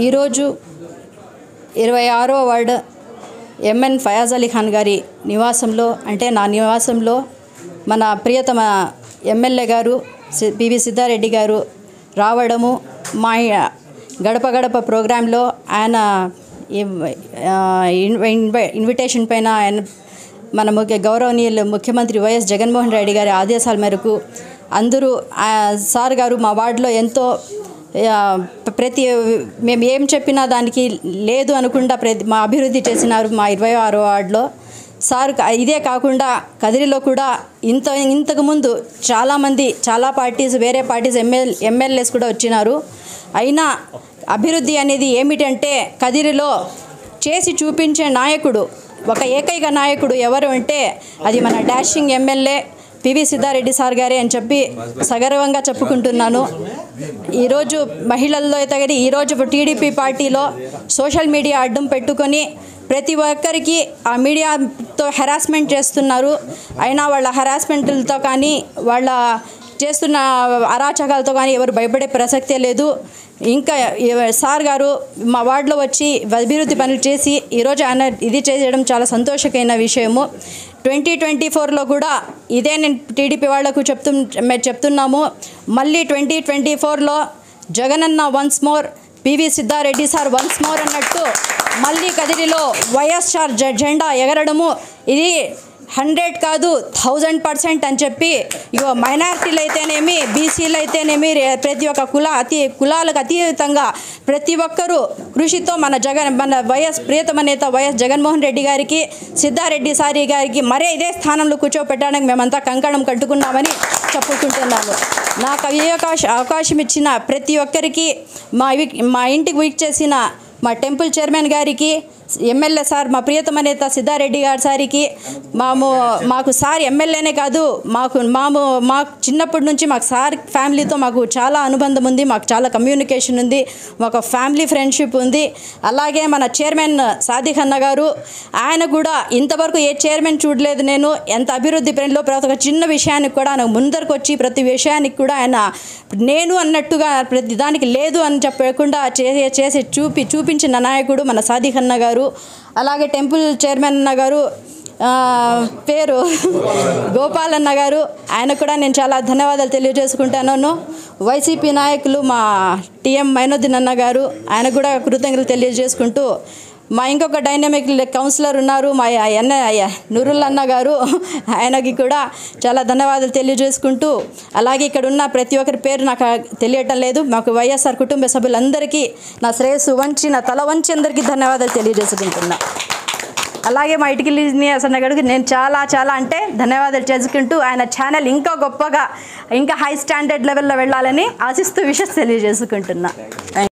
ఈరోజు ఇరవై ఆరో వార్డు ఎంఎన్ ఫయాజ్ అలీ ఖాన్ గారి నివాసంలో అంటే నా నివాసంలో మన ప్రియతమ ఎమ్మెల్యే గారు సి- పివి సిద్ధారెడ్డి గారు రావడము మా ఇ- గడప గడప ప్రోగ్రాంలో ఆయన ఇవ్- ఆ, ఇన్వ- ఇన్వ- ఇన్విటేషన్ పైన ఆయన మన ముఖ్య గౌరవనీయులు ముఖ్యమంత్రి వైఎస్ జగన్మోహన్ రెడ్డి గారి ఆదేశాల మేరకు అందరూ ఆ, సార్ గారు మా వార్డులో ఎంతో ఆ, ప్రతి మేము ఏం చెప్పినా దానికి లేదు అనకుండా ప్రతి మా అభివృద్ధి చేసినారు మా ఇరవై ఆరో వార్డులో సార్ క- ఇదే కాకుండా కదిరిలో కూడా ఇంత ఇంతకుముందు చాలామంది చాలా పార్టీస్ వేరే పార్టీస్ ఎమ్మెల్ ఎమ్మెల్యేస్ కూడా వచ్చినారు అయినా అభివృద్ధి అనేది ఏమిటంటే కదిరిలో చేసి చూపించే నాయకుడు ఒక ఏకైక నాయకుడు ఎవరు అంటే అది మన dashing MLA PV Siddhareddy sir గారే అని చెప్పి సగర్వంగా చెప్పుకుంటున్నాను ఈరోజు మహిళల్లో అయితే కానీ ఈరోజు టీడీపీ పార్టీలో సోషల్ మీడియా అడ్డం పెట్టుకొని ప్రతి ఒక్కరికి ఆ మీడియాతో హెరాస్మెంట్ చేస్తున్నారు అయినా వాళ్ళ హెరాస్మెంట్లతో కానీ వాళ్ళ చేస్తున్న అరాచకాలతో కానీ ఎవరు భయపడే ప్రసక్తే లేదు ఇంకా ఎవ- సార్ గారు మా వార్డులో వచ్చి అభివృద్ధి పనులు చేసి ఈరోజు ఆయన ఇది చేయడం చాలా సంతోషకమైన విషయము ట్వంటీ ట్వంటీ ఫోర్లో కూడా ఇదే నేను టీడీపీ వాళ్లకు చెప్తు మేము చెప్తున్నాము మళ్ళీ ట్వంటీ ట్వంటీ ఫోర్లో Jagananna once more PV Siddhareddy sir once more అన్నట్టు మళ్ళీ కదిరిలో వైఎస్ఆర్ జ- జెండా ఎగరడము ఇది హండ్రెడ్ కాదు థౌజండ్ పర్సెంట్ అని చెప్పి ఇగో మైనారిటీలు అయితేనేమి బీసీలు అయితేనేమి రే- ప్రతి ఒక్క కుల అతి కులాలకు అతీతంగా ప్రతి ఒక్కరూ కృషితో మన జగన్ మన వైఎస్ ప్రియతమ నేత వైఎస్ జగన్మోహన్ రెడ్డి గారికి సిద్ధారెడ్డి సారి గారికి మరే ఇదే స్థానంలో కూర్చోపెట్టడానికి మేమంతా కంకణం కట్టుకున్నామని చెప్పుకుంటున్నాము నాకు ఈ అవకాశ అవకాశం ఇచ్చిన ప్రతి ఒక్కరికి మా వి- మా ఇంటికి వీక్ చేసిన మా టెంపుల్ చైర్మన్ గారికి ఎమ్మెల్యే సార్ మా ప్రియతమ నేత సిద్ధారెడ్డి గారి సారికి మాము మాకు సార్ ఎమ్మెల్యేనే కాదు మాకు మాము మాకు చిన్నప్పటి నుంచి మాకు సార్ ఫ్యామిలీతో మాకు చాలా అనుబంధం ఉంది మాకు చాలా కమ్యూనికేషన్ ఉంది మాకు ఫ్యామిలీ ఫ్రెండ్షిప్ ఉంది అలాగే మన చైర్మన్ సాదిక్ అన్న గారు ఆయన కూడా ఇంతవరకు ఏ చైర్మన్ చూడలేదు నేను ఎంత అభివృద్ధి పనిలో ప్రతి ఒక్క చిన్న విషయానికి కూడా ఆయన ముందరకు వచ్చి ప్రతి విషయానికి కూడా ఆయన నేను అన్నట్టుగా ప్రతి దానికి లేదు అని చెప్పకుండా చేసి చేసి చూపి చూపించిన నాయకుడు మన సాదిక్ అన్న గారు అలాగే టెంపుల్ చైర్మన్ అన్న గారు ఆ, పేరు గోపాల్ అన్న గారు ఆయన కూడా నేను చాలా ధన్యవాదాలు తెలియజేసుకుంటాను వైసీపీ నాయకులు మా టిఎం మైనుద్దీన్ అన్న గారు ఆయన కూడా కృతజ్ఞతలు తెలియజేసుకుంటూ మా ఇంకొక డైనమిక్ కౌన్సిలర్ ఉన్నారు మా ఎన్న నూరుల్ అన్న గారు ఆయనకి కూడా చాలా ధన్యవాదాలు తెలియజేసుకుంటూ అలాగే ఇక్కడ ఉన్న ప్రతి ఒక్కరి పేరు నాకు తెలియటం లేదు మాకు వైఎస్ఆర్ కుటుంబ సభ్యులందరికీ నా శ్రేయస్సు వంచి నా తల వంచి అందరికీ ధన్యవాదాలు తెలియజేసుకుంటున్నా అలాగే మా ఇటుకి అసలు గడుగు నేను చాలా చాలా అంటే ధన్యవాదాలు చేసుకుంటూ ఆయన ఛానల్ ఇంకా గొప్పగా ఇంకా హై స్టాండర్డ్ లెవెల్లో వెళ్ళాలని ఆశిస్తూ విషయం తెలియజేసుకుంటున్నా